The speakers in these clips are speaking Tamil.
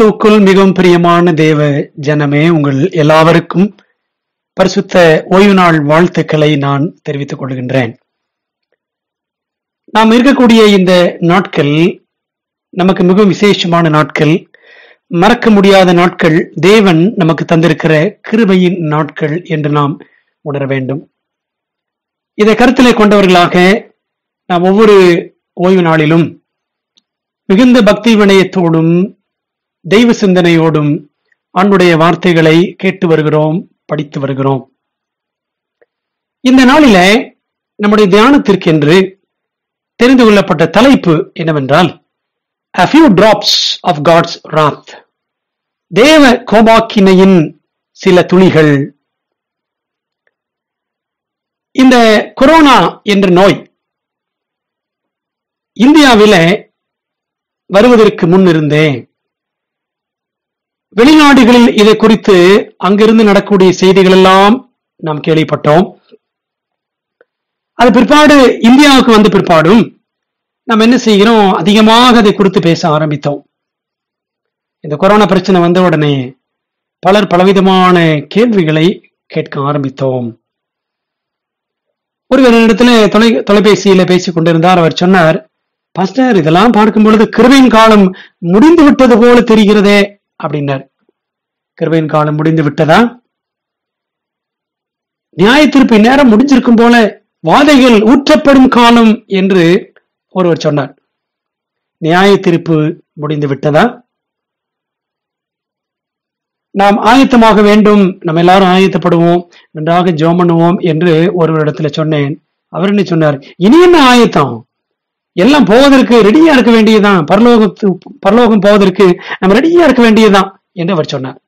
கிறிஸ்துவுக்குள் மிகவும் பிரியமான தேவ ஜனமே உங்கள் எல்லாவருக்கும் பரிசுத்த ஓய்வு நாள் வாழ்த்துக்களை நான் தெரிவித்துக் கொள்கின்றேன் நாம் இருக்கக்கூடிய இந்த நாட்கள் நமக்கு மிகவும் விசேஷமான நாட்கள் மறக்க முடியாத நாட்கள் தேவன் நமக்கு தந்திருக்கிற கிருபையின் நாட்கள் என்று நாம் உணர வேண்டும் இதை கருத்திலே கொண்டவர்களாக நாம் ஒவ்வொரு ஓய்வு நாளிலும் மிகுந்த பக்தி வினயத்தோடும் தெய்வ சிந்தனையோடும் ஆண்டுடைய வார்த்தைகளை கேட்டு வருகிறோம் படித்து வருகிறோம் இந்த நாளில நம்முடைய தியானத்திற்கென்று தெரிந்து கொள்ளப்பட்ட தலைப்பு என்னவென்றால் a few drops of God's wrath தேவ கோபாக்கினையின் சில துளிகள் இந்த கொரோனா என்ற நோய் இந்தியாவில வருவதற்கு முன் இருந்தே வெளிநாடுகளில் இதை குறித்து அங்கிருந்து நடக்கக்கூடிய செய்திகள் எல்லாம் நாம் கேள்விப்பட்டோம் அது பிற்பாடு இந்தியாவுக்கு வந்த பிற்பாடும் நாம் என்ன செய்கிறோம் அதிகமாக அதை குறித்து பேச ஆரம்பித்தோம் இந்த கொரோனா பிரச்சனை வந்த உடனே பலர் பலவிதமான கேள்விகளை கேட்க ஆரம்பித்தோம் ஒருவர் இடத்துல தொலை தொலைபேசியில பேசிக் கொண்டிருந்தார் அவர் சொன்னார் பாஸ்டர் இதெல்லாம் பார்க்கும் பொழுது கிருபையின் காலம் முடிந்து விட்டது போல தெரிகிறதே அப்படின்னார் கிருபையின் காலம் முடிந்து விட்டதா நியாய தீர்ப்பு நேரம் முடிஞ்சிருக்கும் போல வாதைகள் ஊற்றப்படும் காலம் என்று ஒருவர் சொன்னார் நியாய தீர்ப்பு முடிந்து விட்டதா நாம் ஆயத்தமாக வேண்டும் நம்ம எல்லாரும் ஆயத்தப்படுவோம் நன்றாக ஜோம் பண்ணுவோம் என்று ஒருவரிடத்துல சொன்னேன் அவர் என்ன சொன்னார் இனி என்ன ஆயத்தம் எல்லாம் போவதற்கு ரெடியா இருக்க வேண்டியதுதான் பரலோகத்து பரலோகம் போவதற்கு நம்ம ரெடியா இருக்க வேண்டியதுதான் என்று அவர் சொன்னார்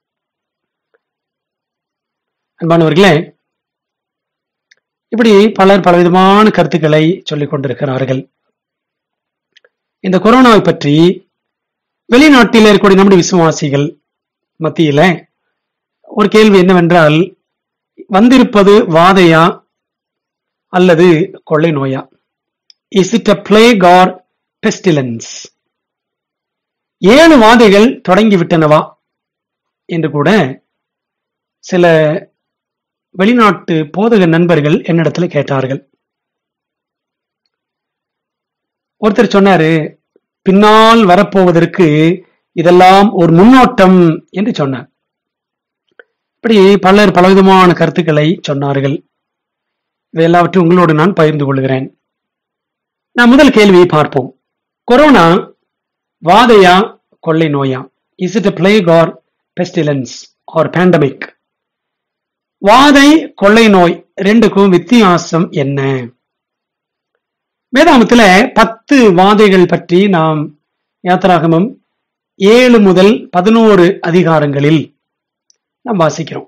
அன்பானவர்களே இப்படி பலர் பலவிதமான கருத்துக்களை சொல்லிக் கொண்டிருக்கிறார்கள் இந்த கொரோனாவை பற்றி வெளிநாட்டில் இருக்கக்கூடிய நம்முடைய விசுவாசிகள் மத்தியில ஒரு கேள்வி என்னவென்றால் வந்திருப்பது வாதையா அல்லது கொள்ளை நோயா is it a plague or pestilence ஏழு வாதைகள் தொடங்கிவிட்டனவா என்று கூட சில வெளிநாட்டு போதக நண்பர்கள் என்னிடத்துல கேட்டார்கள் ஒருத்தர் சொன்னாரு பின்னால் வரப்போவதற்கு இதெல்லாம் ஒரு முன்னோட்டம் என்று சொன்னார் இப்படி பலர் பலவிதமான கருத்துக்களை சொன்னார்கள் இவை எல்லாவற்றையும் உங்களோடு நான் பகிர்ந்து கொள்கிறேன் நான் முதல் கேள்வியை பார்ப்போம் கொரோனா வாதையா கொள்ளை நோயா is it a plague or pestilence or pandemic வாதை கொள்ளை நோய் ரெண்டுக்கும் வித்தியாசம் என்ன வேதாமத்துல பத்து வாதைகள் பற்றி நாம் யாத்திராகமம் ஏழு முதல் பதினோரு அதிகாரங்களில் நாம் வாசிக்கிறோம்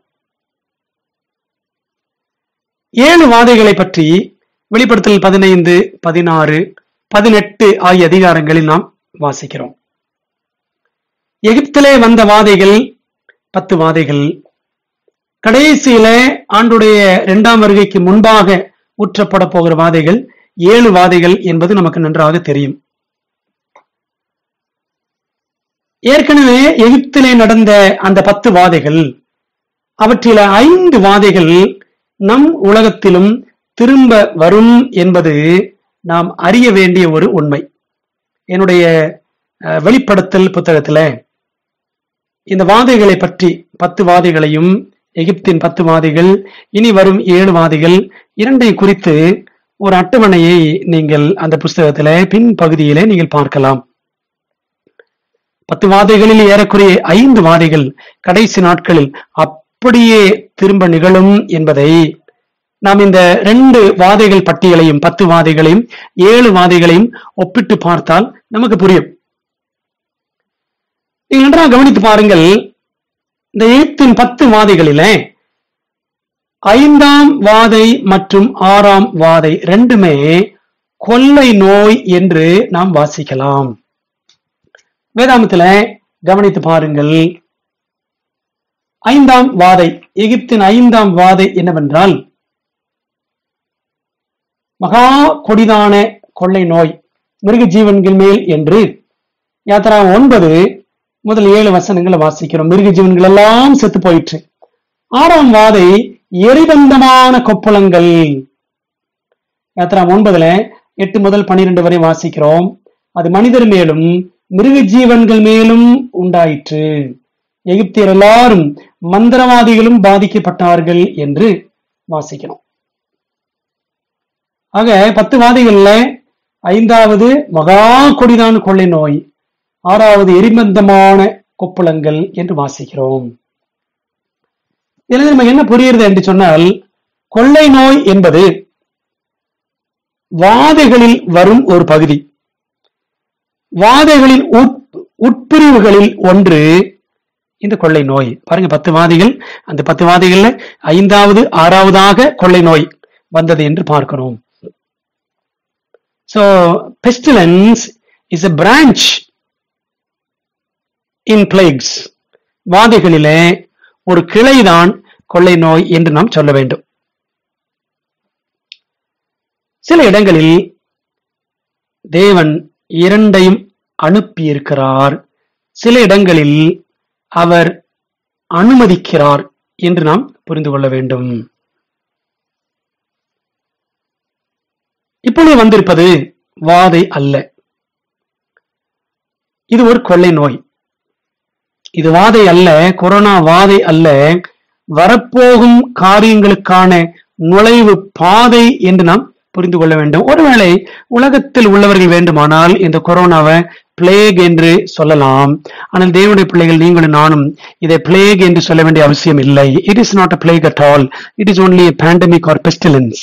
ஏழு வாதைகளை பற்றி வெளிப்படுத்தல் பதினைந்து பதினாறு பதினெட்டு ஆகிய அதிகாரங்களில் நாம் வாசிக்கிறோம் எகிப்திலே வந்த வாதைகள் பத்து வாதைகள் கடைசியில ஆண்டுடைய இரண்டாம் வருகைக்கு முன்பாக ஊற்றப்பட போகிற வாதைகள் ஏழு வாதைகள் என்பது நமக்கு நன்றாக தெரியும் ஏற்கனவே எகிப்திலே நடந்த அந்த பத்து வாதைகள் அவற்றில ஐந்து வாதைகள் நம் உலகத்திலும் திரும்ப வரும் என்பது நாம் அறிய வேண்டிய ஒரு உண்மை என்னுடைய வெளிப்படுத்தல் புத்தகத்துல இந்த வாதைகளை பற்றி பத்து வாதைகளையும் எகிப்தின் பத்து வாதிகள் இனி வரும் ஏழு வாதிகள் இரண்டை குறித்து ஒரு அட்டவணையை நீங்கள் அந்த புஸ்தகத்தில பின் பகுதியிலே நீங்கள் பார்க்கலாம் பத்து வாதைகளில் ஏறக்குறைய ஐந்து வாதைகள் கடைசி நாட்களில் அப்படியே திரும்ப நிகழும் என்பதை நாம் இந்த ரெண்டு வாதைகள் பட்டியலையும் பத்து வாதைகளையும் ஏழு வாதைகளையும் ஒப்பிட்டு பார்த்தால் நமக்கு புரியும் நீங்கள் நன்றாக கவனித்து பாருங்கள் இந்த எழுத்தின் பத்து வாதைகளில ஐந்தாம் வாதை மற்றும் ஆறாம் வாதை ரெண்டுமே கொள்ளை நோய் என்று நாம் வாசிக்கலாம் வேதாமத்துல கவனித்து பாருங்கள் ஐந்தாம் வாதை எகிப்தின் ஐந்தாம் வாதை என்னவென்றால் மகா கொடிதான கொள்ளை நோய் மிருக ஜீவன்கள் மேல் என்று யாத்திரா ஒன்பது முதல் ஏழு வசனங்களை வாசிக்கிறோம் மிருக ஜீவன்கள் எல்லாம் செத்து போயிற்று ஆறாம் வாதை எரிபந்தமான கொப்பளங்கள் யாத்திராம் ஒன்பதுல எட்டு முதல் பனிரெண்டு வரை வாசிக்கிறோம் அது மனிதர் மேலும் மிருக ஜீவன்கள் மேலும் உண்டாயிற்று எகிப்தியர் எல்லாரும் மந்திரவாதிகளும் பாதிக்கப்பட்டார்கள் என்று வாசிக்கிறோம் ஆக பத்து வாதிகள்ல ஐந்தாவது மகா கொடிதான் கொள்ளை நோய் ஆறாவது எரிமந்தமான கொப்புளங்கள் என்று வாசிக்கிறோம் இதுல நம்ம என்ன புரியுறது என்று சொன்னால் கொள்ளை நோய் என்பது வாதைகளில் வரும் ஒரு பகுதி வாதைகளின் உட்- உட்பிரிவுகளில் ஒன்று இந்த கொள்ளை நோய் பாருங்க பத்து வாதிகள் அந்த பத்து வாதிகள்ல ஐந்தாவது ஆறாவதாக கொள்ளை நோய் வந்தது என்று பார்க்கிறோம் so pestilence is a branch in plagues வாதைகளிலே ஒரு கிளைதான் கொள்ளை நோய் என்று நாம் சொல்ல வேண்டும் சில இடங்களில் தேவன் இரண்டையும் அனுப்பியிருக்கிறார் சில இடங்களில் அவர் அனுமதிக்கிறார் என்று நாம் புரிந்து கொள்ள வேண்டும் இப்பொழுது வந்திருப்பது வாதை அல்ல இது ஒரு கொள்ளை நோய் இது வாதை அல்ல கொரோனா வாதை அல்ல வரப்போகும் காரியங்களுக்கான நுழைவு பாதை என்று நாம் புரிந்து கொள்ள வேண்டும் ஒருவேளை உலகத்தில் உள்ளவர்கள் வேண்டுமானால் இந்த கொரோனாவை பிளேக் என்று சொல்லலாம் ஆனால் தேவனுடைய பிள்ளைகள் நீங்களும் நானும் இதை பிளேக் என்று சொல்ல வேண்டிய அவசியம் இல்லை it is not a plague at all it is only pandemic or pestilence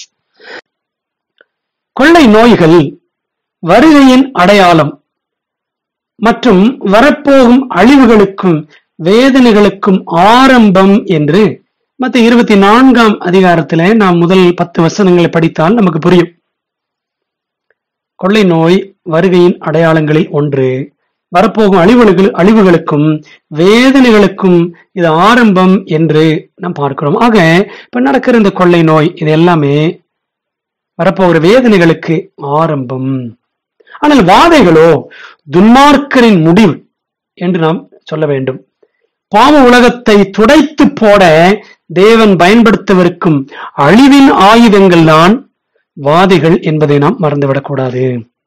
கொள்ளை நோய்கள் வருகையின் அடையாளம் மற்றும் வரப்போகும் அழிவுகளுக்கும் வேதனைகளுக்கும் ஆரம்பம் என்று மத்த இருபத்தி நான்காம் அதிகாரத்திலே நாம் முதல் பத்து வசனங்களை படித்தால் நமக்கு புரியும் கொள்ளை நோய் வருகையின் அடையாளங்களில் ஒன்று வரப்போகும் அழிவுகள் அழிவுகளுக்கும் வேதனைகளுக்கும் இது ஆரம்பம் என்று நாம் பார்க்கிறோம் ஆக இப்ப நடக்கிற இந்த கொள்ளை நோய் இது எல்லாமே வரப்போகிற வேதனைகளுக்கு ஆரம்பம் ஆனால் வாதைகளோ துன்மார்க்கரின் முடிவு என்று நாம் சொல்ல வேண்டும் பாவ உலகத்தை துடைத்து போட தேவன் பயன்படுத்தவிருக்கும் அழிவின் ஆயுதங்கள் தான் வாதைகள் என்பதை நாம் மறந்துவிடக்கூடாது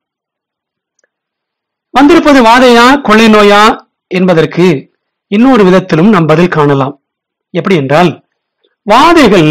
வந்திருப்பது வாதையா கொள்ளை நோயா என்பதற்கு இன்னொரு விதத்திலும் நாம் பதில் காணலாம் எப்படி என்றால் வாதைகள்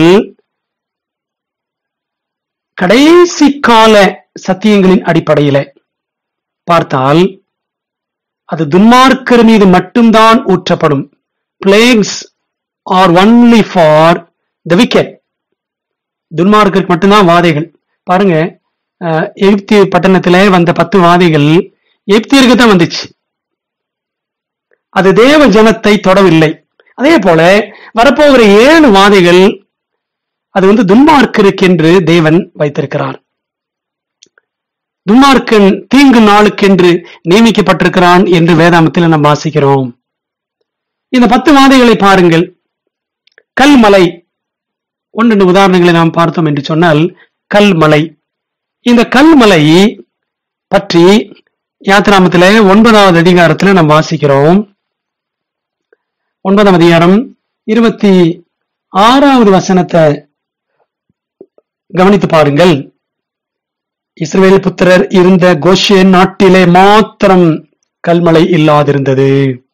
கடைசி கால சத்தியங்களின் அடிப்படையில பார்த்தால் அது துன்மார்க்கர் மீது மட்டும்தான் ஊற்றப்படும் plagues are only for the wicked துன்மார்க்கருக்கு மட்டும்தான் வாதைகள் பாருங்க அஹ், எகிப்திய பட்டணத்திலே வந்த பத்து வாதைகள் எகிப்தியருக்கு தான் வந்துச்சு அது தேவ ஜனத்தை தொடவில்லை அதே போல வரப்போகிற ஏழு வாதைகள் அது வந்து துன்மார்க்கருக்கென்று தேவன் வைத்திருக்கிறார் துன்மார்க்கன் தீங்கு நாளுக்கென்று நியமிக்கப்பட்டிருக்கிறான் என்று வேதாமத்தில் நாம் வாசிக்கிறோம் இந்த பத்து வாதைகளை பாருங்கள் கல்மலை ஒன்று உதாரணங்களை நாம் பார்த்தோம் என்று சொன்னால் கல்மலை இந்த கல்மலை பற்றி யாத்திராமத்திலே ஒன்பதாவது அதிகாரத்தில் நாம் வாசிக்கிறோம் ஒன்பதாம் அதிகாரம் இருபத்தி ஆறாவது வசனத்தை கவனித்து பாருங்கள் இஸ்ரவேல் புத்திரர் இருந்த கோஷேன் நாட்டிலே மாத்திரம் கல்மலை இல்லாதிருந்தது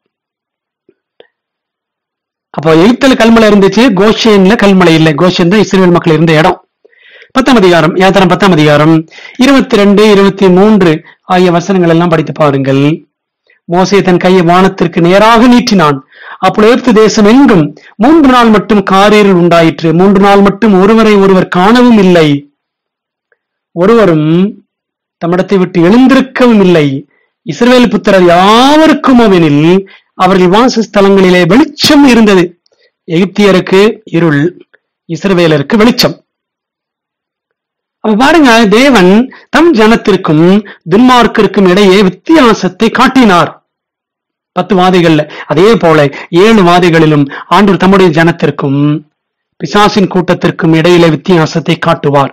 அப்போ எகிப்தில கல்மலை இருந்துச்சு கோஷேன்ல கல்மலை இல்லை கோஷேன் தான் இஸ்ரேல் மக்கள் இருந்த இடம் பத்தாம் அதிகாரம் யாத்திரம் பத்தாம் அதிகாரம் இருபத்தி ரெண்டு இருபத்தி மூன்று ஆகிய வசனங்கள் எல்லாம் படித்து பாருங்கள் மோசே தன் கையை வானத்திற்கு நேராக நீட்டினான் அப்பொழுது எகிப்து தேசம் எங்கும் மூன்று நாள் மட்டும் காரீரில் உண்டாயிற்று மூன்று நாள் மட்டும் ஒருவரை ஒருவர் காணவும் இல்லை ஒருவரும் தம்மிடத்தை விட்டு எழுந்திருக்கவும் இல்லை இஸ்ரவேல் புத்திரர் யாவருக்கும் அவனில் அவர்கள் வாசஸ்தலங்களிலே வெளிச்சம் இருந்தது எகிப்தியருக்கு இருள் இஸ்ரவேலருக்கு வெளிச்சம் அப்ப பாருங்க தேவன் தம் ஜனத்திற்கும் துன்மார்க்கருக்கும் இடையே வித்தியாசத்தை காட்டினார் பத்து வாதைகள்ல அதே போல ஏழு வாதைகளிலும் ஆண்டவர் தம்முடைய ஜனத்திற்கும் பிசாசின் கூட்டத்திற்கும் இடையிலே வித்தியாசத்தை காட்டுவார்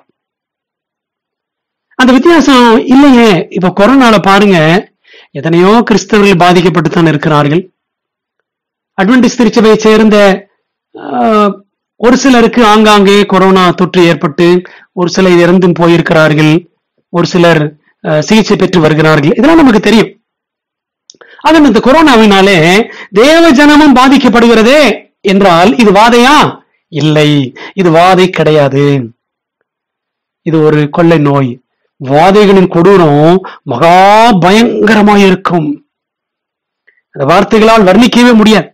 அந்த வித்தியாசம் இல்லையே இப்ப கொரோனால பாருங்க எத்தனையோ கிறிஸ்தவர்கள் பாதிக்கப்பட்டு தான் இருக்கிறார்கள் அட்வென்டிஸ் திருச்சபையை சேர்ந்த ஆஹ், ஒரு சிலருக்கு ஆங்காங்கே கொரோனா தொற்று ஏற்பட்டு ஒரு சிலர் இறந்தும் போயிருக்கிறார்கள் ஒரு சிலர் ஆஹ், சிகிச்சை பெற்று வருகிறார்கள் இதெல்லாம் நமக்கு தெரியும் ஆக இந்த கொரோனாவினாலே தேவ ஜனமும் பாதிக்கப்படுகிறதே என்றால் இது வாதையா இல்லை இது வாதை கிடையாது இது ஒரு கொள்ளை நோய் வாதைகளின் கொடூரம் மகா பயங்கரமாய் இருக்கும் அந்த வார்த்தைகளால் வர்ணிக்கவே முடியாது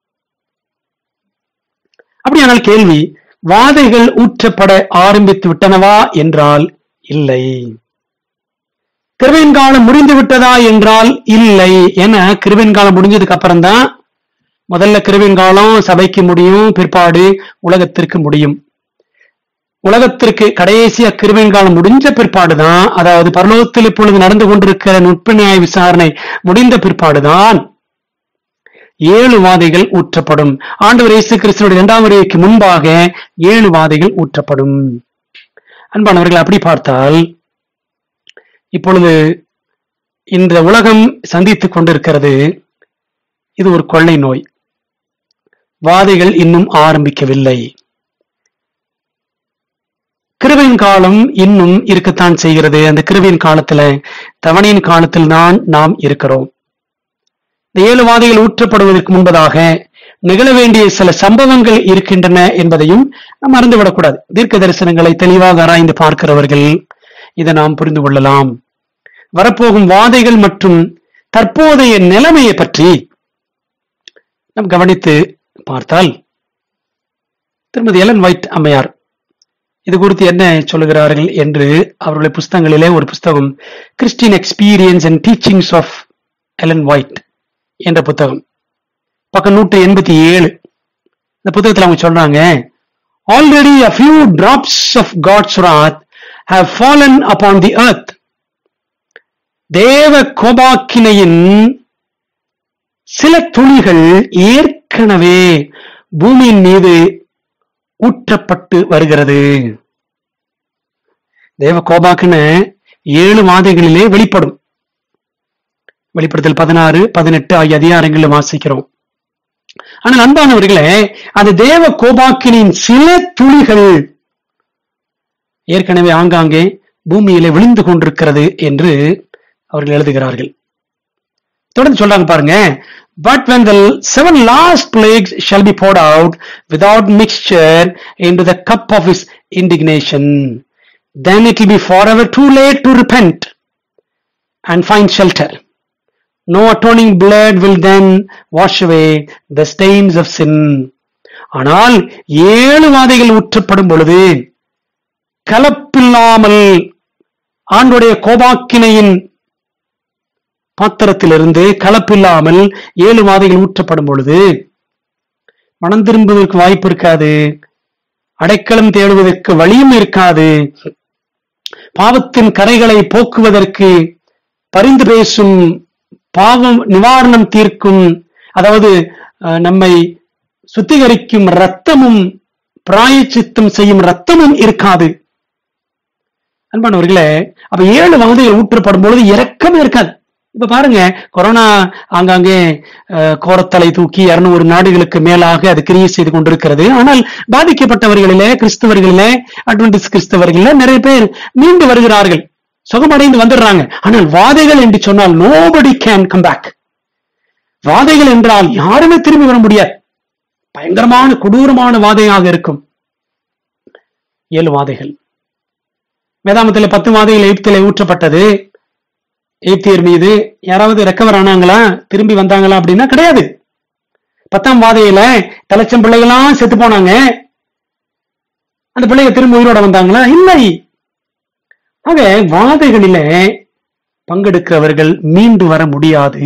அப்படியானால் கேள்வி வாதைகள் ஊற்றப்பட ஆரம்பித்து விட்டனவா என்றால் இல்லை கிருபையின் காலம் முடிந்து விட்டதா என்றால் இல்லை ஏன்னா கிருபையின் காலம் முடிஞ்சதுக்கு அப்புறம் தான் முதல்ல கிருபையின் காலம் சபைக்கு முடியும் பிற்பாடு உலகத்திற்கு முடியும் உலகத்திற்கு கடைசியா கிருபையின் காலம் முடிஞ்ச பிற்பாடுதான் அதாவது பரலோகத்தில் இப்பொழுது நடந்து கொண்டிருக்கிற நுட்ப நியாய விசாரணை முடிந்த பிற்பாடுதான் ஏழு வாதைகள் ஊற்றப்படும் ஆண்டவர் இயேசு கிறிஸ்துவோட இரண்டாம் வருகைக்கு முன்பாக ஏழு வாதைகள் ஊற்றப்படும் அன்பானவர்கள் அப்படி பார்த்தால் இப்பொழுது இந்த உலகம் சந்தித்துக் கொண்டிருக்கிறது இது ஒரு கொள்ளை நோய் வாதைகள் இன்னும் ஆரம்பிக்கவில்லை கிருபையின் காலம் இன்னும் இருக்கத்தான் செய்கிறது அந்த கிருபையின் காலத்துல தவணையின் காலத்தில் தான் நாம் இருக்கிறோம் இந்த ஏழு வாதைகள் ஊற்றப்படுவதற்கு முன்பதாக நிகழ வேண்டிய சில சம்பவங்கள் இருக்கின்றன என்பதையும் நாம் மறந்துவிடக்கூடாது தீர்க்க தரிசனங்களை தெளிவாக ஆராய்ந்து பார்க்கிறவர்கள் இதை நாம் புரிந்து கொள்ளலாம் வரப்போகும் வாதைகள் மற்றும் தற்போதைய நிலைமையை பற்றி நாம் கவனித்து பார்த்தால் திருமதி எலன் ஒயிட் அம்மையார் இது குறித்து என்ன சொல்லுகிறார்கள் என்று அவருடைய புஸ்தகங்களிலே ஒரு புஸ்தகம் Christian experience and teachings of Ellen White என்ற புத்தகம் பக்கம் நூற்றி எண்பத்தி ஏழு இந்த புத்தகத்தில் அவங்க சொல்றாங்க already a few drops of God's wrath have fallen upon the earth தேவ கோபாக்கினையின் சில துளிகள் ஏற்கனவே பூமியின் மீது ஊற்றப்பட்டு வருகிறது தேவ கோபாக்கின ஏழு மாதங்களிலே வெளிப்படும் வெளிப்படுத்தல் பதினாறு பதினெட்டு ஆகிய அதிகாரங்களில் வாசிக்கிறோம் ஆனால் அன்பானவர்களே அந்த தேவ கோபாக்கினின் சில துளிகள் ஏற்கனவே ஆங்காங்கே பூமியிலே விழுந்து கொண்டிருக்கிறது என்று அவர்கள் எழுதுகிறார்கள் தொடர்ந்து சொல்றாங்க பாருங்க but when the seven last plagues shall be poured out without mixture into the cup of his indignation then it will be forever too late to repent and find shelter no atoning blood will then wash away the stains of sin ஆனால் ஏழு வாதைகள் ஊற்றப்படும் பொழுது கலப்பில்லாமல் ஆண்டுடைய கோபாக்கினையின் பாத்திரத்திலிருந்து கலப்பில்லாமல் ஏழு வாதைகள் ஊற்றப்படும் பொழுது மனம் திரும்புவதற்கு வாய்ப்பு இருக்காது அடைக்கலம் தேடுவதற்கு வழியும் இருக்காது பாவத்தின் கரைகளை போக்குவதற்கு பரிந்து பேசும் பாவம் நிவாரணம் தீர்க்கும் அதாவது அஹ், நம்மை சுத்திகரிக்கும் ரத்தமும் பிராயச்சித்தம் செய்யும் ரத்தமும் இருக்காது அன்பானவர்களே அப்ப ஏழு வாதைகள் ஊற்றப்படும் பொழுது இரக்கமே இருக்காது இப்ப பாருங்க கொரோனா ஆங்காங்கே அஹ், கோரத்தலை தூக்கி இருநூறு நாடுகளுக்கு மேலாக அது கிரியை செய்து கொண்டிருக்கிறது ஆனால் பாதிக்கப்பட்டவர்களிலே கிறிஸ்தவர்களிலே அட்வென்டிஸ் கிறிஸ்தவர்களிலே நிறைய பேர் மீண்டு வருகிறார்கள் சுகமடைந்து வந்துடுறாங்க ஆனால் வாதைகள் என்று சொன்னால் நோபடி கேன் கம் பேக் வாதைகள் என்றால் யாருமே திரும்பி வர முடியாது பயங்கரமான கொடூரமான வாதையாக இருக்கும் ஏழு வாதைகள் வேதாமத்திலே பத்து வாதைகள் எகிப்திலே ஊற்றப்பட்டது எகிப்தியர் மீது யாராவது ரெக்கவர் ஆனாங்களா திரும்பி வந்தாங்களா அப்படின்னா கிடையாது பத்தாம் வாதையில தலைச்சம் பிள்ளைகளாம் செத்து போனாங்க அந்த பிள்ளைங்க திரும்ப உயிரோட வந்தாங்களா இல்லை ஆக வாதைகளிலே பங்கெடுக்கிறவர்கள் மீண்டு வர முடியாது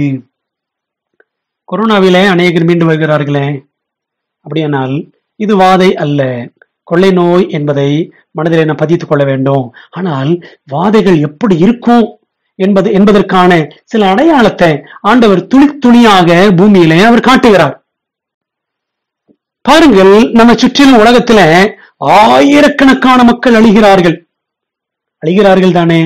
கொரோனாவிலே அநேகர் மீண்டு வருகிறார்களே அப்படியானால் இது வாதை அல்ல கொள்ளை நோய் என்பதை மனதில் நாம் பதித்துக் கொள்ள வேண்டும் ஆனால் வாதைகள் எப்படி இருக்கும் என்பது என்பதற்கான சில அடையாளத்தை ஆண்டவர் துளி துணியாக பூமியிலே அவர் காட்டுகிறார் பாருங்கள் நம்ம சுற்றிலும் உலகத்துல ஆயிரக்கணக்கான மக்கள் அழிகிறார்கள் அழிகிறார்கள் தானே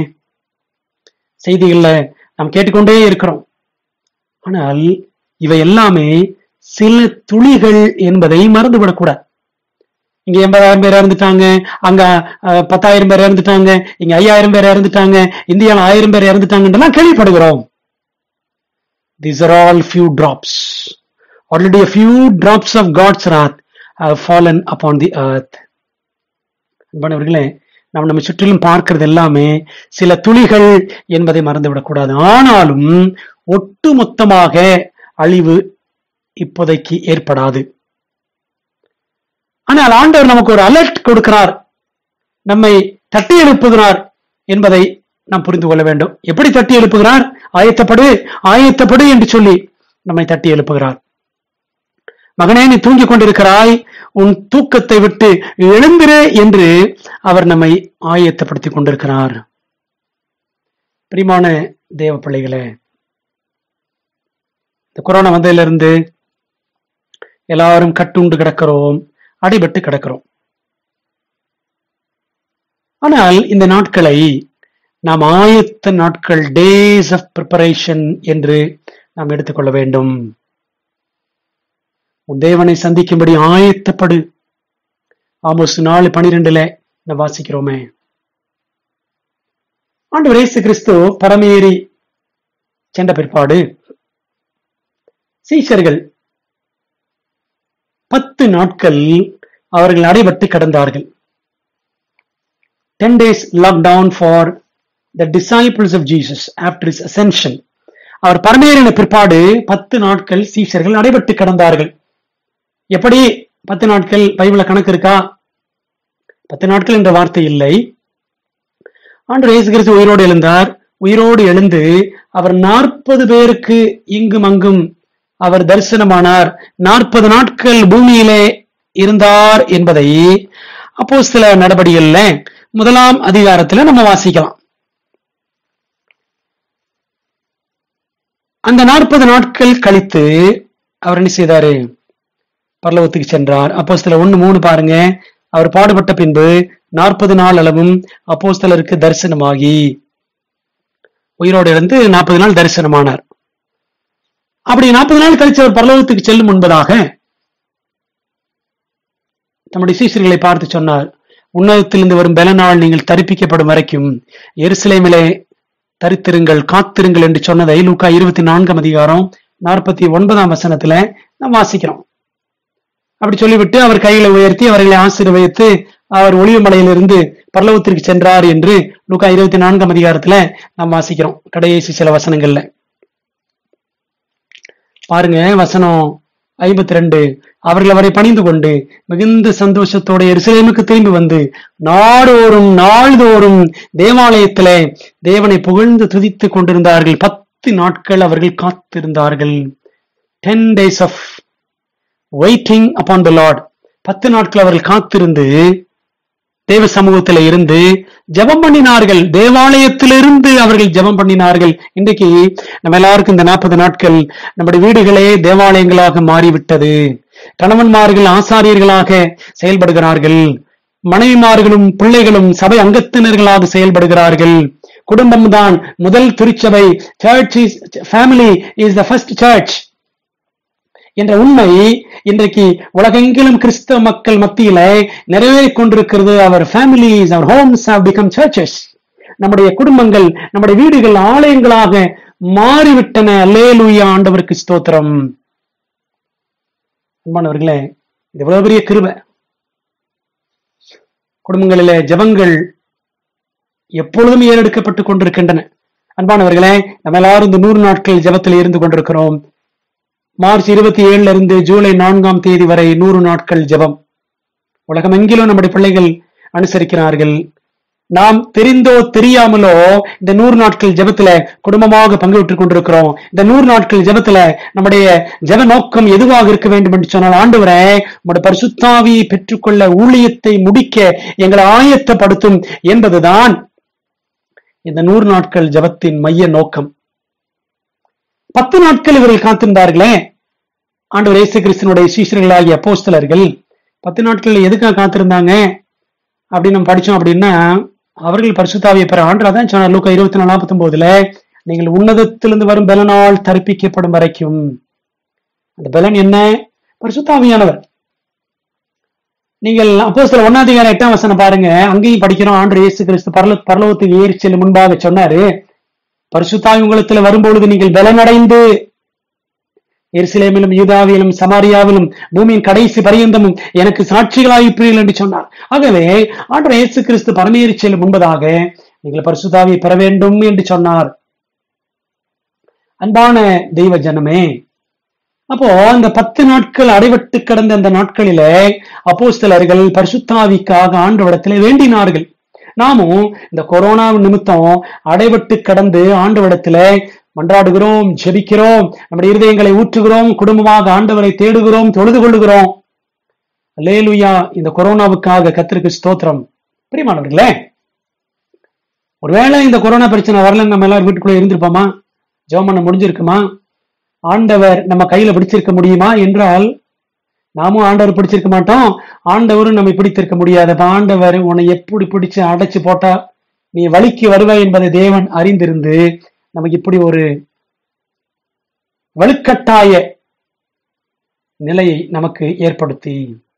செய்திகள்ல நாம் கேட்டுக்கொண்டே இருக்கிறோம் ஆனால் இவை எல்லாமே சில துளிகள் என்பதை மறந்துவிடக்கூடாது இங்க எண்பதாயிரம் பேர் இறந்துட்டாங்க அங்க அஹ், பத்தாயிரம் பேர் இறந்துட்டாங்க இங்க ஐயாயிரம் பேர் இறந்துட்டாங்க இந்தியாவில் ஆயிரம் பேர் இறந்துட்டாங்கன்றலாம் கேள்விப்படுகிறோம் these are all few drops already a few drops of god's wrath have fallen upon the earth அன்பானவர்களே நாம் நம்ம சுற்றிலும் பார்க்கிறது எல்லாமே சில துளிகள் என்பதை மறந்துவிடக்கூடாது ஆனாலும் ஒட்டுமொத்தமாக அழிவு இப்போதைக்கு ஏற்படாது ஆனால் ஆண்டவர் நமக்கு ஒரு அலர்ட் கொடுக்கிறார் நம்மை தட்டி எழுப்புகிறார் என்பதை நாம் புரிந்து கொள்ள வேண்டும் எப்படி தட்டி எழுப்புகிறார் ஆயத்தப்படு ஆயத்தப்படு என்று சொல்லி நம்மை தட்டி எழுப்புகிறார் மகனே நீ தூங்கிக் கொண்டிருக்கிறாய் உன் தூக்கத்தை விட்டு எழுந்திரு என்று அவர் நம்மை ஆயத்தப்படுத்திக் கொண்டிருக்கிறார் பிரிமான தேவ பிள்ளைகளே இந்த கொரோனா வந்ததிலிருந்து எல்லாரும் கட்டுண்டு கிடக்கிறோம் அடிபட்டு கிடக்கிறோம் ஆனால் இந்த நாட்களை நாம் ஆயத்த நாட்கள் டேஸ் ஆஃப் ப்ரிப்பரேஷன் என்று நாம் எடுத்துக்கொள்ள வேண்டும் உன் தேவனை சந்திக்கும்படி ஆயத்தப்படு ஆமோஸ் நாலு பனிரெண்டுல நாம் வாசிக்கிறோமே ஆண்டவர் இயேசு கிறிஸ்து பரமேறி சென்ற பிற்பாடு சீஷர்கள் பத்து நாட்கள் அவர்கள் அடைபட்டு கிடந்தார்கள் ten days lockdown for the disciples of Jesus after is ascension அவர் பரமேறின பிற்பாடு பத்து நாட்கள் சீஷர்கள் அடைபட்டு கிடந்தார்கள் எப்படி பத்து நாட்கள் பைபிள கணக்கு இருக்கா பத்து நாட்கள் என்ற வார்த்தை இல்லை ஆண்டு இயேசு கிறிஸ்து உயிரோடு எழுந்தார் உயிரோடு எழுந்து அவர் நாற்பது பேருக்கு இங்கும் அங்கும் அவர் தரிசனமானார் நாற்பது நாட்கள் பூமியிலே இருந்தார் என்பதை அப்போ சில நடவடிக்கைகள்ல முதலாம் அதிகாரத்துல நம்ம வாசிக்கலாம் அந்த நாற்பது நாட்கள் கழித்து அவர் என்ன செய்தாரு பரலோகத்துக்கு சென்றார் அப்போஸ்தலர் ஒண்ணு மூணு பாருங்க அவர் பாடுபட்ட பின்பு நாற்பது நாள் அளவும் அப்போஸ்தலருக்கு தரிசனமாகி உயிரோடு இருந்து நாற்பது நாள் தரிசனமானார் அப்படி நாற்பது நாள் கழிச்சு அவர் பரலோகத்துக்கு செல்லும் முன்பதாக தம்முடைய சீசர்களை பார்த்து சொன்னார் உன்னதத்திலிருந்து வரும் பலனால் நீங்கள் தரிப்பிக்கப்படும் வரைக்கும் எருசலேமிலே தரித்திருங்கள் காத்திருங்கள் என்று சொன்னதை லூக்கா இருபத்தி நான்காம் அதிகாரம் நாற்பத்தி ஒன்பதாம் வசனத்துல நாம் வாசிக்கிறோம் அப்படி சொல்லிவிட்டு அவர் கைகளை உயர்த்தி அவர்களை ஆசீர்வதித்து அவர் ஒளிவு மலையிலிருந்து பரலோகத்திற்கு சென்றார் என்று லூக்கா இருபத்தி நான்காம் அதிகாரத்துல நாம் வாசிக்கிறோம் கடைசி சில வசனங்கள்ல பாருங்க வசனம் ஐம்பத்தி ரெண்டு அவர்கள் அவரை பணிந்து கொண்டு மிகுந்த சந்தோஷத்தோட எருசலேமுக்கு திரும்பி வந்து நாடோறும் நாள்தோறும் தேவாலயத்திலே தேவனை புகழ்ந்து துதித்துக் கொண்டிருந்தார்கள் பத்து நாட்கள் அவர்கள் காத்திருந்தார்கள் ten days of waiting upon the Lord பத்து நாட்கள் அவர்கள் காத்திருந்து தேவ சமூகத்தில் இருந்து ஜெபம் பண்ணினார்கள் தேவாலயத்திலிருந்து அவர்கள் ஜெபம் பண்ணினார்கள் இன்றைக்கு நம்ம எல்லாருக்கும் இந்த நாற்பது நாட்கள் நம்முடைய வீடுகளே தேவாலயங்களாக மாறிவிட்டது கணவன்மார்கள் ஆசாரியர்களாக செயல்படுகிறார்கள் மனைவிமார்களும் பிள்ளைகளும் சபை அங்கத்தினர்களாக செயல்படுகிறார்கள் குடும்பம் தான் முதல் திருச்சபை church is family is the first church என்ற உண்மை இன்றைக்கு உலகெங்கிலும் கிறிஸ்தவ மக்கள் மத்தியில நிறைவேறிக் கொண்டிருக்கிறது our families our homes have become churches நம்முடைய குடும்பங்கள் நம்முடைய வீடுகள் ஆலயங்களாக மாறிவிட்டன அல்லேலூயா ஆண்டவருக்கு ஸ்தோத்திரம் அன்பானவர்களே இது எவ்வளவு பெரிய கிருபை குடும்பங்களிலே ஜெபங்கள் எப்பொழுதும் ஏறெடுக்கப்பட்டுக் கொண்டிருக்கின்றன அன்பானவர்களே நம்ம எல்லாரும் இந்த நூறு நாட்கள் ஜெபத்தில் இருந்து கொண்டிருக்கிறோம் மார்ச் இருபத்தி ஏழுல இருந்து ஜூலை நான்காம் தேதி வரை நூறு நாட்கள் ஜெபம் உலகமெங்கிலும் நம்முடைய பிள்ளைகள் அனுசரிக்கிறார்கள் நாம் தெரிந்தோ தெரியாமலோ இந்த நூறு நாட்கள் ஜெபத்துல குடும்பமாக பங்கு பெற்றுக் கொண்டிருக்கிறோம் இந்த நூறு நாட்கள் ஜெபத்துல நம்முடைய ஜெப நோக்கம் எதுவாக இருக்க வேண்டும் என்று சொன்னால் ஆண்டவரே உங்களுடைய பரிசுத்தாவியை பெற்றுக்கொள்ள ஊழியத்தை முடிக்க எங்களை ஆயத்தப்படுத்தும் என்பதுதான் இந்த நூறு நாட்கள் ஜெபத்தின் மைய நோக்கம் பத்து நாட்கள் இவர்கள் காத்திருந்தார்களே ஆண்டவர் இயேசு கிறிஸ்தனுடைய சீஷர்களாகிய அப்போஸ்தலர்கள் பத்து நாட்கள் எதுக்காக காத்திருந்தாங்க அப்படின்னு நம்ம படிச்சோம் அப்படின்னா அவர்கள் பரிசுத்தாவியை பெற ஆண்டு அதான் சொன்னார் லூக்கா இருபத்தி நாலு நாற்பத்தி ஒன்பதுல நீங்கள் உன்னதத்திலிருந்து வரும் பலனால் தரிப்பிக்கப்படும் வரைக்கும் அந்த பலன் என்ன பரிசுத்தாவியானவர் நீங்கள் அப்போ சில ஒன்னாதிகார எட்டாம் வசனம் பாருங்க அங்கேயும் படிக்கிறோம் ஆண்டு இயேசு கிறிஸ்து பரல பரலோகத்துக்கு ஏறி செல்லும் முன்பாக சொன்னாரு பரிசுத்தாவி உங்களத்துல வரும்பொழுது நீங்கள் பலனடைந்து எருசலேமிலும் யூதாவிலும் சமாரியாவிலும் பூமியின் கடைசி பரியந்தமும் எனக்கு சாட்சிகளாயிருப்பீர்கள் என்று சொன்னார் ஆகவே ஆண்டு இயேசு கிறிஸ்து பரமேறி செல்லும் முன்பதாக நீங்கள் பரிசுத்தாவியை பெற வேண்டும் என்று சொன்னார் அன்பான தெய்வ ஜனமே அப்போ அந்த பத்து நாட்கள் அடைபட்டு கிடந்த அந்த நாட்களில அப்போஸ்தலர்கள் பரிசுத்தாவிக்காக ஆண்டவடத்திலே வேண்டினார்கள் நாமும் இந்த கொரோனா நிமித்தம் அடைபட்டு கடந்து ஆண்டவடத்தில மன்றாடுகிறோம் ஜெபிக்கிறோம் நம்முடைய இருதயங்களை ஊற்றுகிறோம் குடும்பமாக ஆண்டவரை தேடுகிறோம் தொழுது கொள்ளுகிறோம் லேலுயா இந்த கொரோனாவுக்காக கத்திருக்கு ஸ்தோத்திரம் பிரியமானவர்களே ஒருவேளை இந்த கொரோனா பிரச்சனை வரலன்னு நம்ம எல்லாரும் வீட்டுக்குள்ள இருந்திருப்போமா ஜெபம் பண்ண முடிஞ்சிருக்குமா ஆண்டவர் நம்ம கையில பிடிச்சிருக்க முடியுமா என்றால் நாமும் ஆண்டவர் பிடிச்சிருக்க மாட்டோம் ஆண்டவரும் நம்மை பிடித்திருக்க முடியாது அப்ப ஆண்டவர் உன்னை எப்படி பிடிச்சு அடைச்சு போட்டா நீ வழிக்கு வருவாய் என்பதை தேவன் அறிந்திருந்து நமக்கு இப்படி ஒரு வலுக்கட்டாய நிலையை நமக்கு ஏற்படுத்தி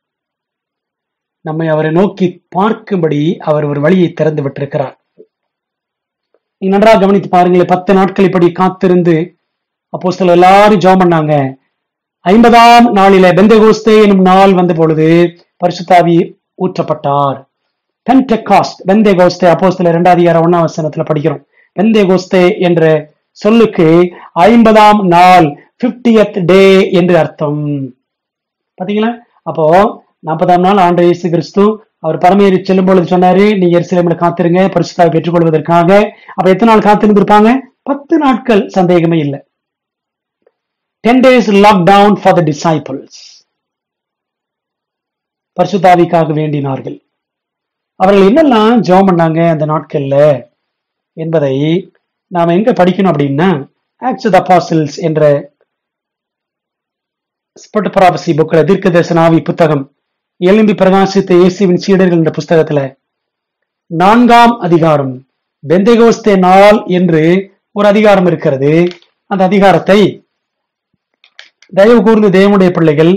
நம்மை அவரை நோக்கி பார்க்கும்படி அவர் ஒரு வழியை திறந்து விட்டிருக்கிறார் நீங்க நன்றாக கவனித்து பாருங்களேன் பத்து நாட்கள் இப்படி காத்திருந்து அப்போ சில எல்லாரும் ஜெபம் பண்ணாங்க ஐம்பதாம் நாளில பெந்தகோஸ்தே எனும் நாள் வந்த பொழுது பரிசுத்தாவி ஊற்றப்பட்டார் பென்டெகாஸ்ட் பெந்தேகோஸ்தே அப்போ சில இரண்டாவது அதிகாரம் ஒன்னாம் வசனத்துல படிக்கிறோம் பெந்தேகோஸ்தே என்ற சொல்லுக்கு ஐம்பதாம் நாள் 50th டே என்று அர்த்தம் பாத்தீங்களா அப்போ நாற்பதாம் நாள் ஆண்டு இயேசு கிறிஸ்து அவர் பரமேறி செல்லும் பொழுது சொன்னாரு நீங்க எருசலேமில் காத்திருங்க பரிசுத்தாவை பெற்றுக்கொள்வதற்காக அப்ப எத்தனை நாள் காத்திருந்திருப்பாங்க பத்து நாட்கள் சந்தேகமே இல்லை ten days lockdown for the disciples பரிசுத்தாவிக்காக வேண்டினார்கள் அவர்கள் என்னெல்லாம் ஜெபம் பண்ணாங்க அந்த நாட்கள்ல என்பதை நாம எங்க படிக்கணும் அப்படின்னா ஆக்ஸ் த அப்பாசில்ஸ் என்ற ஸ்பட் ப்ராபசி புக்ல தீர்க்க தரிசனாவி புத்தகம் எழும்பி பிரகாசித்த இயேசுவின் சீடர்கள் என்ற புஸ்தகத்துல நான்காம் அதிகாரம் பெந்தேகோஸ்தே நாள் என்று ஒரு அதிகாரம் இருக்கிறது அந்த அதிகாரத்தை தயவு கூர்ந்து தேவனுடைய பிள்ளைகள்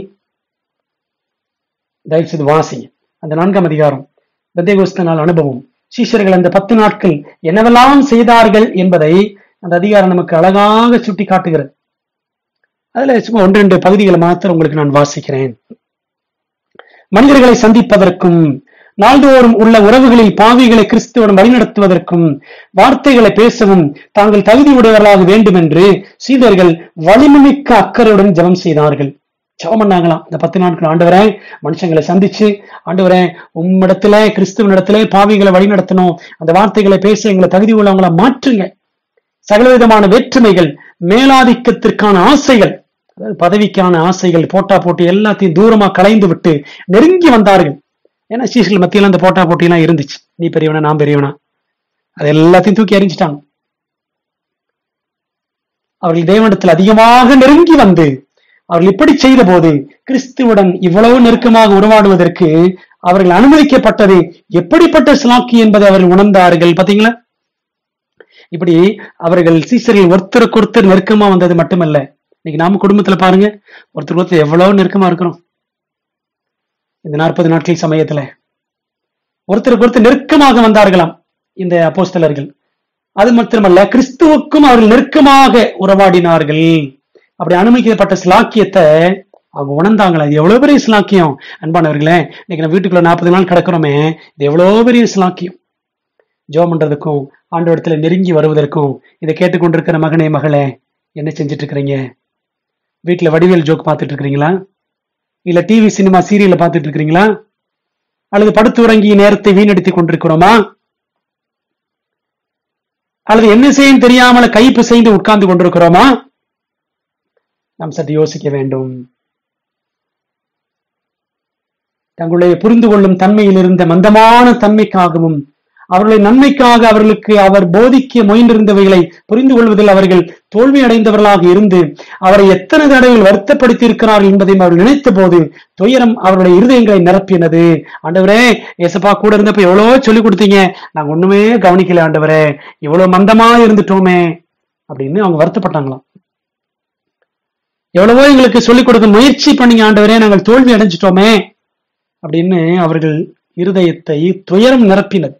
தயவு செய்து வாசிங்க அந்த நான்காம் அதிகாரம் பெந்தேகோஸ்தே நாள் அனுபவம் சீஷர்கள் அந்த பத்து நாட்கள் என்னவெல்லாம் செய்தார்கள் என்பதை அந்த அதிகாரம் நமக்கு அழகாக சுட்டி காட்டுகிறது அதுல சும்மா ஒன்று ரெண்டு பகுதிகளை மாத்திரம் உங்களுக்கு நான் வாசிக்கிறேன் மனிதர்களை சந்திப்பதற்கும் நாள்தோறும் உள்ள உறவுகளில் பாவிகளை கிறிஸ்துவன் வழிநடத்துவதற்கும் வார்த்தைகளை பேசவும் தாங்கள் தகுதி உடையவர்களாக வேண்டும் என்று சீடர்கள் வலிமைமிக்க அக்கறையுடன் ஜெபம் செய்தார்கள் ஜெபம் பண்ணாங்களாம் இந்த பத்து நாட்கள் ஆண்டவரே மனுஷங்களை சந்திச்சு ஆண்டவரே உம்மிடத்துல கிறிஸ்துவனிடத்துல பாவிகளை வழிநடத்தணும் அந்த வார்த்தைகளை பேச எங்களை தகுதி உள்ளவங்கள மாற்றுங்க சகலவிதமான வேற்றுமைகள் மேலாதிக்கத்திற்கான ஆசைகள் அதாவது பதவிக்கான ஆசைகள் போட்டா போட்டி எல்லாத்தையும் தூரமா கலைந்து விட்டு நெருங்கி வந்தார்கள் ஏன்னா சீசல் மத்தியில அந்த போட்டா போட்டி எல்லாம் இருந்துச்சு நீ பெரியவனா நான் பெரியவனா அது எல்லாத்தையும் தூக்கி எறிஞ்சிட்டாங்க அவர்கள் தேவனிடத்தில் அதிகமாக நெருங்கி வந்து அவர்கள் இப்படி செய்த போது கிறிஸ்துவுடன் இவ்வளவு நெருக்கமாக உருவாடுவதற்கு அவர்கள் அனுமதிக்கப்பட்டது எப்படிப்பட்ட சிலாக்கி என்பதை அவர்கள் உணர்ந்தார்கள் பாத்தீங்களா இப்படி அவர்கள் சீசரில் ஒருத்தருக்கு ஒருத்தர் நெருக்கமா வந்தது மட்டுமல்ல இன்னைக்கு நாம குடும்பத்துல பாருங்க ஒருத்தர் ஒருத்தர் எவ்வளவு நெருக்கமா இருக்கிறோம் இந்த நாற்பது நாட்கள் சமயத்துல ஒருத்தருக்கு ஒருத்தர் நெருக்கமாக வந்தார்களாம் இந்த அப்போஸ்தலர்கள் அது மட்டுமல்ல கிறிஸ்துவுக்கும் அவர்கள் நெருக்கமாக உறவாடினார்கள் அப்படி அனுமதிக்கப்பட்ட சிலாக்கியத்தை அவங்க உணர்ந்தாங்களா இது எவ்வளவு பெரிய சிலாக்கியம் அன்பானவர்களே இன்னைக்கு நம்ம வீட்டுக்குள்ள நாற்பது நாள் கிடக்கிறோமே இது எவ்வளவு பெரிய சிலாக்கியம் ஜோம் பண்றதுக்கும் ஆண்டவரத்துல நெருங்கி வருவதற்கும் இதை கேட்டுக்கொண்டிருக்கிற மகனே மகளே என்ன செஞ்சுட்டு இருக்கிறீங்க வீட்டுல வடிவேல் ஜோக் பார்த்துட்டு இருக்கிறீங்களா இல்ல டிவி சினிமா சீரியலை பார்த்துட்டு இருக்கிறீங்களா அல்லது படுத்து உறங்கி நேரத்தை வீணடித்து கொண்டிருக்கிறோமா அல்லது என்ன செய்யும் தெரியாமல கைப்பு செய்து உட்கார்ந்து கொண்டிருக்கிறோமா நாம் சற்று யோசிக்க வேண்டும் தங்களுடைய புரிந்து கொள்ளும் தன்மையில் இருந்த மந்தமான தன்மைக்காகவும் அவர்களை நன்மைக்காக அவர்களுக்கு அவர் போதிக்க முயன்றிருந்தவைகளை புரிந்து கொள்வதில் அவர்கள் தோல்வி அடைந்தவர்களாக இருந்து அவரை எத்தனை தடவைகள் வருத்தப்படுத்தி இருக்கிறார்கள் என்பதையும் அவர்கள் நினைத்த போது துயரம் அவருடைய இருதயங்களை நிரப்பினது ஆண்டவரே ஏசப்பா கூட இருந்தப்ப எவ்வளவோ சொல்லிக் கொடுத்தீங்க நாங்க ஒண்ணுமே கவனிக்கல ஆண்டவரே இவ்வளவு மந்தமா இருந்துட்டோமே அப்படின்னு அவங்க வருத்தப்பட்டாங்களாம் எவ்வளவோ எங்களுக்கு சொல்லிக் கொடுக்க முயற்சி பண்ணி ஆண்டவரே நாங்கள் தோல்வி அடைஞ்சிட்டோமே அப்படின்னு அவர்கள் இருதயத்தை துயரம் நிரப்பினது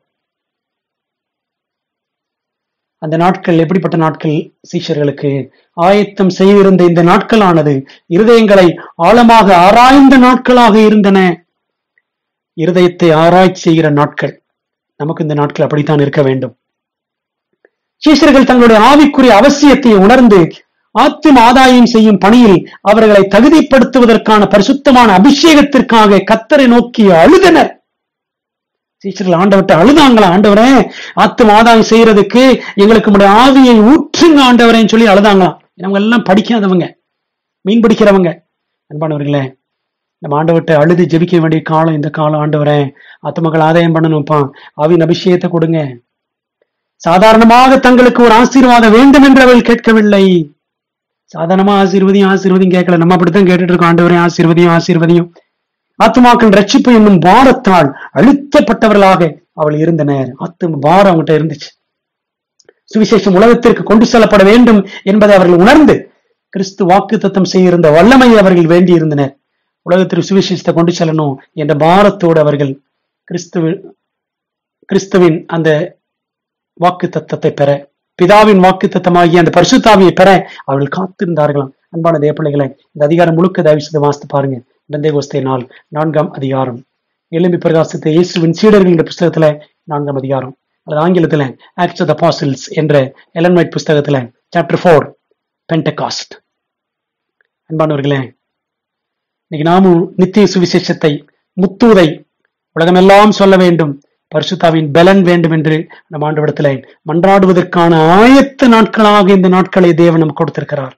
அந்த நாட்கள் எப்படிப்பட்ட நாட்கள் சீஷர்களுக்கு ஆயத்தம் செய்திருந்த இந்த நாட்களானது இருதயங்களை ஆழமாக ஆராய்ந்த நாட்களாக இருந்தன இருதயத்தை ஆராய்ச்சி செய்கிற நாட்கள் நமக்கு இந்த நாட்கள் அப்படித்தான் இருக்க வேண்டும் சீஷர்கள் தங்களுடைய ஆவிக்குரிய அவசியத்தை உணர்ந்து ஆத்தும ஆதாயம் செய்யும் பணியில் அவர்களை தகுதிப்படுத்துவதற்கான பரிசுத்தமான அபிஷேகத்திற்காக கத்தரை நோக்கி அழுதனர் சீஷர்கள் ஆண்டவர்கிட்ட அழுதாங்களா ஆண்டவரே ஆத்தும ஆதாயம் செய்யறதுக்கு எங்களுக்கு நம்முடைய ஆவியை ஊற்றுங்க ஆண்டவரேன்னு சொல்லி அழுதாங்களாம் அவங்க எல்லாம் படிக்காதவங்க மீன் பிடிக்கிறவங்க அன்பானவர்களே நம்ம ஆண்டவர்கிட்ட அழுது ஜெபிக்க வேண்டிய காலம் இந்த காலம் ஆண்டவரே ஆத்துமக்கள் ஆதாயம் பண்ணணும்ப்பா ஆவின் அபிஷேகத்தை கொடுங்க சாதாரணமாக தங்களுக்கு ஒரு ஆசீர்வாதம் வேண்டும் என்று அவள் கேட்கவில்லை சாதாரணமா ஆசீர்வதியும் ஆசீர்வதியும் கேட்கல நம்ம அப்படித்தான் கேட்டுட்டு இருக்கோம் ஆண்டவரே ஆசீர்வதியும் ஆசீர்வதியும் ஆத்மாக்கள் ரட்சிப்பு என்னும் பாரத்தால் அழுத்தப்பட்டவர்களாக அவள் இருந்தனர் ஆத்தும பாரம் அவங்ககிட்ட இருந்துச்சு சுவிசேஷம் உலகத்திற்கு கொண்டு செல்லப்பட வேண்டும் என்பதை அவர்கள் உணர்ந்து கிறிஸ்து வாக்கு தத்தம் செய்திருந்த வல்லமையை அவர்கள் வேண்டியிருந்தனர் உலகத்திற்கு சுவிசேஷத்தை கொண்டு செல்லணும் என்ற பாரத்தோடு அவர்கள் கிறிஸ்துவ கிறிஸ்துவின் அந்த வாக்கு தத்தத்தை பெற பிதாவின் வாக்கு தத்தமாகிய அந்த பரிசுத்தாவியை பெற அவர்கள் காத்திருந்தார்களாம் அன்பான தேவப்பிள்ளைகளை இந்த அதிகாரம் முழுக்க தயவு செய்து வாசித்து பாருங்க பந்தேகோஸ்தே நாள் நான்காம் அதிகாரம் எலும்பி பிரகாசத்தை இயேசுவின் சீடர்கள் என்ற புஸ்தகத்துல நான்காம் அதிகாரம் அல்லது ஆங்கிலத்துல ஆக்ட்ஸ் ஆஃப் த பாசில்ஸ் என்ற எலன்மைட் புஸ்தகத்துல சாப்டர் ஃபோர் பென்டகாஸ்ட் அன்பானவர்களே இன்னைக்கு நாமும் நித்திய சுவிசேஷத்தை முத்தூதை உலகமெல்லாம் சொல்ல வேண்டும் பரிசுத்தாவின் பலன் வேண்டும் என்று நம் ஆண்டவிடத்துல மன்றாடுவதற்கான ஆயத்த நாட்களாக இந்த நாட்களை தேவன் நமக்கு கொடுத்திருக்கிறார்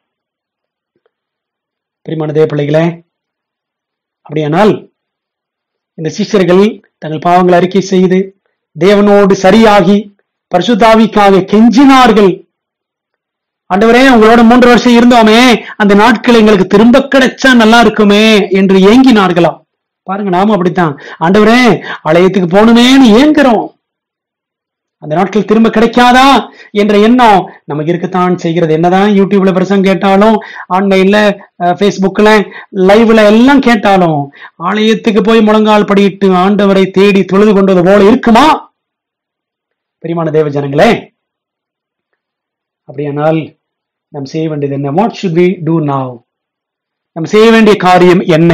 பிரிமான தேவ பிள்ளைகளே அப்படியானால் இந்த சிஷ்யர்கள் தங்கள் பாவங்களை அறிக்கை செய்து தேவனோடு சரியாகி பரிசுத்தாவிக்காக கெஞ்சினார்கள் ஆண்டவரே உங்களோட மூன்று வருஷம் இருந்தோமே அந்த நாட்கள் எங்களுக்கு திரும்ப கிடைச்சா நல்லா இருக்குமே என்று ஏங்கினார்களாம் பாருங்க நாம அப்படித்தான் ஆண்டவரே ஆலயத்துக்கு போகணுமேன்னு ஏங்குறோம் அந்த நாட்கள் திரும்ப கிடைக்காதா என்ற எண்ணம் நமக்கு இருக்கத்தான் செய்கிறது என்னதான் யூடியூப்ல பிரசங்கம் கேட்டாலும் ஆன்லைன்ல ஃபேஸ்புக்ல லைவ்ல எல்லாம் கேட்டாலும் ஆலயத்துக்கு போய் முழங்கால் படியிட்டு ஆண்டவரை தேடி தொழுது கொண்டது போல இருக்குமா பெரியமான தேவ ஜனங்களே அப்படியானால் நாம் செய்ய வேண்டியது என்ன what should we do now நம்ம செய்ய வேண்டிய காரியம் என்ன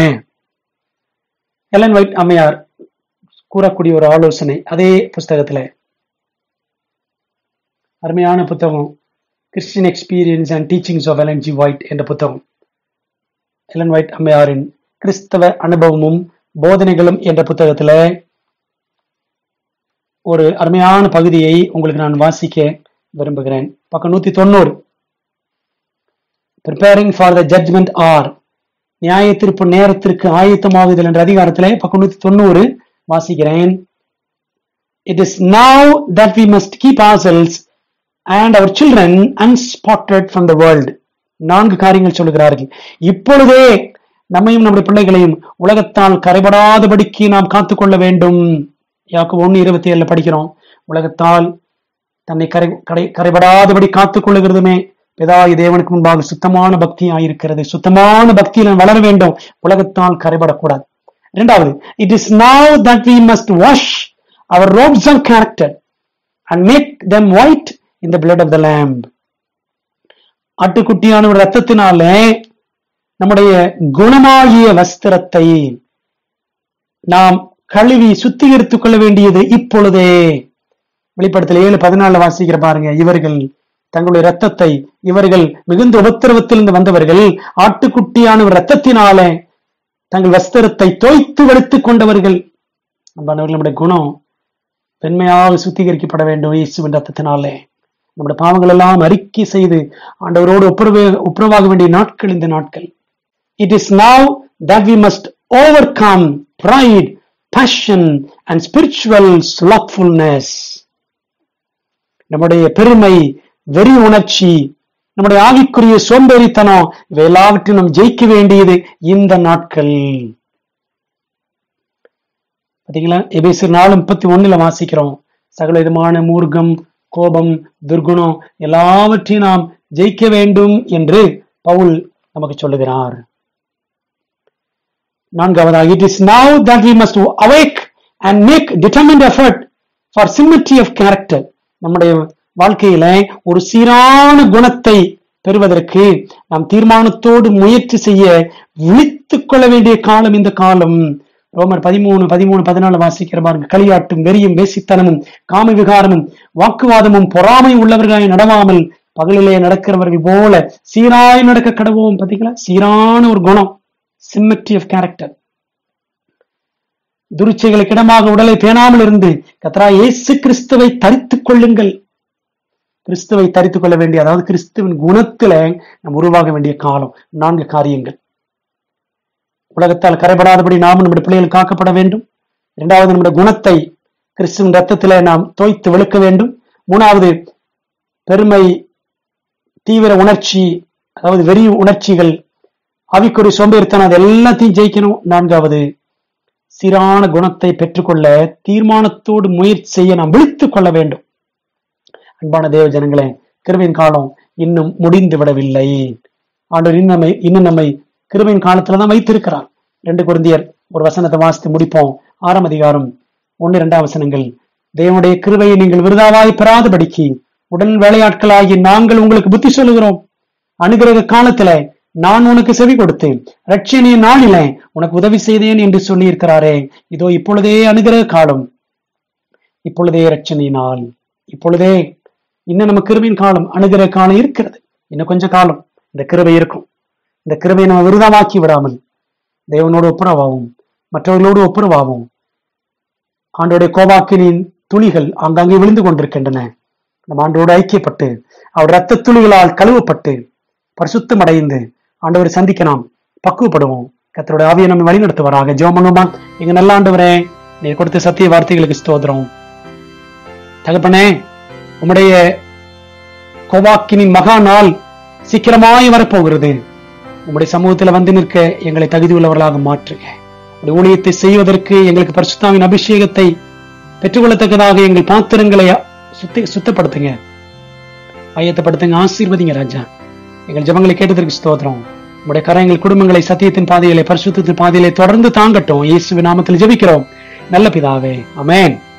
எலன் வைட் அம்மையார் கூறக்கூடிய ஒரு ஆலோசனை அதே புஸ்தகத்துல அருமையான புத்தகம் Christian experience and teachings of Ellen G White என்ற புத்தகம் எலன் ஒயிட் அம்மையாரின் கிறிஸ்தவ அனுபவமும் போதனைகளும் என்ற புத்தகத்துல ஒரு அருமையான பகுதியை உங்களுக்கு நான் வாசிக்க விரும்புகிறேன் பக்கம் நூத்தி தொண்ணூறு preparing for the judgment or நியாய தீர்ப்பு நேரத்திற்கு ஆயத்தமாகுதல் என்ற அதிகாரத்திலே பக்கம் நூத்தி தொண்ணூறு வாசிக்கிறேன் it is now that we must keep ourselves and our children unspotted from the world நான்கு காரியங்கள் சொல்லுகிறார்கள் இப்பொழுதே நம்மையும் நம்முடைய பிள்ளைகளையும் உலகத்தால் கரைபடாதபடிக்கு நாம் காத்துக்கொள்ள வேண்டும் யாக்கு ஒன்னு இருபத்தி ஏழுல படிக்கிறோம் உலகத்தால் தன்னை கரை கரை கரைபடாதபடி காத்துக் கொள்ளுகிறதுமே பிதாய் தேவனுக்கு முன்பாக சுத்தமான பக்தி ஆயிருக்கிறது சுத்தமான பக்தியில் வளர வேண்டும் உலகத்தால் கரைபடக்கூடாது இரண்டாவது it is now that we must wash our robes of character and make them white in the blood of the lamb ஆட்டுக்குட்டியான ஒரு ரத்தத்தினாலே நம்முடைய குணமாகிய வஸ்திரத்தை நாம் கழுவி சுத்திகரித்துக் கொள்ள வேண்டியது இப்பொழுதே வெளிப்படத்தில் ஏழு பதினாலு வாசிக்கிற பாருங்க இவர்கள் தங்களுடைய ரத்தத்தை இவர்கள் மிகுந்த உபத்திரவத்திலிருந்து வந்தவர்கள் ஆட்டுக்குட்டியான ஒரு ரத்தத்தினாலே தங்கள் வஸ்திரத்தை தோய்த்து வெளுத்துக் கொண்டவர்கள் அன்பானவர்கள் நம்முடைய குணம் பெண்மையாக சுத்திகரிக்கப்பட வேண்டும் இயேசுவின் ரத்தத்தினாலே நம்முடைய பாவங்கள் எல்லாம் அறிக்கை செய்து ஆண்டவரோடு ஒப்புரவே ஒப்புரவாக வேண்டிய நாட்கள் இந்த நாட்கள் it is now that we must overcome pride passion and spiritual slothfulness நம்முடைய பெருமை வெறி உணர்ச்சி நம்முடைய ஆவிக்குரிய சோம்பேறித்தனம் இவை எல்லாவற்றையும் நாம் ஜெயிக்க வேண்டியது இந்த நாட்கள் பாத்தீங்களா எபேசர் நாலு முப்பத்தி ஒண்ணுல வாசிக்கிறோம் சகல விதமான மூர்க்கம் கோபம் துர்குணம் எல்லாவற்றையும் நாம் ஜெயிக்க வேண்டும் என்று பவுல் நமக்கு சொல்லுகிறார் நான்காவதாக it is now that we must awake and make determined effort for symmetry of character நம்முடைய வாழ்க்கையில ஒரு சீரான குணத்தை பெறுவதற்கு நாம் தீர்மானத்தோடு முயற்சி செய்ய விழித்துக் கொள்ள வேண்டிய காலம் இந்த காலம் ரோமர் பதிமூணு பதிமூணு பதினாலு வாசிக்கிற பாருங்க களியாட்டும் வெறியும் வேசித்தனமும் காம விகாரமும் வாக்குவாதமும் பொறாமை உள்ளவர்களாய் நடவாமல் பகலிலே நடக்கிறவர்கள் போல சீராய் நடக்க கடவோம் பாத்தீங்களா சீரான ஒரு குணம் சிம்மெட்ரி ஆஃப் கேரக்டர் துருச்சைகளுக்கு இடமாக உடலை பேணாமல் இருந்து கத்ரா இயேசு கிறிஸ்துவை தரித்துக் கொள்ளுங்கள் கிறிஸ்துவை தரித்துக் கொள்ள வேண்டிய அதாவது கிறிஸ்துவின் குணத்துல நாம் உருவாக வேண்டிய காலம் நான்கு காரியங்கள் உலகத்தால் கரைபடாதபடி நாமும் நம்முடைய பிள்ளைகள் காக்கப்பட வேண்டும் இரண்டாவது நம்முடைய குணத்தை கிறிஸ்துவின் ரத்தத்திலே நாம் தோய்த்து வெளுக்க வேண்டும் மூணாவது பெருமை தீவிர உணர்ச்சி அதாவது வெறி உணர்ச்சிகள் ஆவிக்குறி சோம்பேறித்தனம் அது எல்லாத்தையும் ஜெயிக்கணும் நான்காவது சீரான குணத்தை பெற்றுக்கொள்ள தீர்மானத்தோடு முயற்சி செய்ய நாம் விழித்துக் கொள்ள வேண்டும் அன்பான தேவ ஜனங்களே கிருவின் காலம் இன்னும் முடிந்து விடவில்லை ஆண்டவர் இன்னும் நம்மை இன்னும் நம்மை கிருவின் காலத்துல தான் வைத்திருக்கிறார் ரெண்டு குருந்தியர் ஒரு வசனத்தை வாசித்து முடிப்போம் ஆறாம் அதிகாரம் ஒன்னு இரண்டாம் வசனங்கள் தேவனுடைய கிருவையை நீங்கள் விருதாவாய் பெறாதபடிக்கு உடன் வேலையாட்களாகி நாங்கள் உங்களுக்கு புத்தி சொல்லுகிறோம் அனுகிரக காலத்துல நான் உனக்கு செவி கொடுத்தேன் ரட்சணிய நாளில உனக்கு உதவி செய்தேன் என்று சொல்லி இருக்கிறாரே இதோ இப்பொழுதே அனுகிரக காலம் இப்பொழுதே ரட்சணை நாள் இப்பொழுதே இன்னும் நம்ம கிருபையின் காலம் அணுகிற காலம் இருக்கிறது இன்னும் கொஞ்ச காலம் இந்த கிருபை இருக்கும் இந்த கிருபையை நம்ம விருதமாக்கி விடாமல் தேவனோடு ஒப்புரவாகும் மற்றவர்களோடு ஒப்புரவாகும் ஆண்டோடைய கோபாக்கினின் துளிகள் ஆங்காங்கே விழுந்து கொண்டிருக்கின்றன நம்ம ஆண்டோடு ஐக்கியப்பட்டு அவர் ரத்த துளிகளால் கழுவப்பட்டு பரிசுத்தம் அடைந்து ஆண்டவரை சந்திக்க நாம் பக்குவப்படுவோம் கத்தருடைய ஆவியை நம்ம வழிநடத்துவாராக ஜோமனுமா எங்க நல்ல ஆண்டவரே நீர் கொடுத்த சத்திய வார்த்தைகளுக்கு ஸ்தோத்திரம் தகப்பனே உம்முடைய கோவாக்கினின் மகா நாள் சீக்கிரமாய் வரப்போகிறது உம்முடைய சமூகத்தில் வந்து நிற்க எங்களை தகுதி உள்ளவர்களாக மாற்றுங்க உம்முடைய ஊழியத்தை செய்வதற்கு எங்களுக்கு பரிசுத்தாவின் அபிஷேகத்தை பெற்றுக்கொள்ளத்தக்கதாக எங்கள் பாத்திரங்களை சுத்தி சுத்தப்படுத்துங்க ஆயத்தப்படுத்துங்க ஆசீர்வதிங்க ராஜா எங்கள் ஜபங்களை கேட்டதற்கு ஸ்தோத்திரம் உங்களுடைய கரங்கள் குடும்பங்களை சத்தியத்தின் பாதையிலே பரிசுத்தத்தின் பாதையிலே தொடர்ந்து தாங்கட்டும் இயேசுவின் நாமத்தில் ஜெபிக்கிறோம் நல்ல பிதாவே அமேன்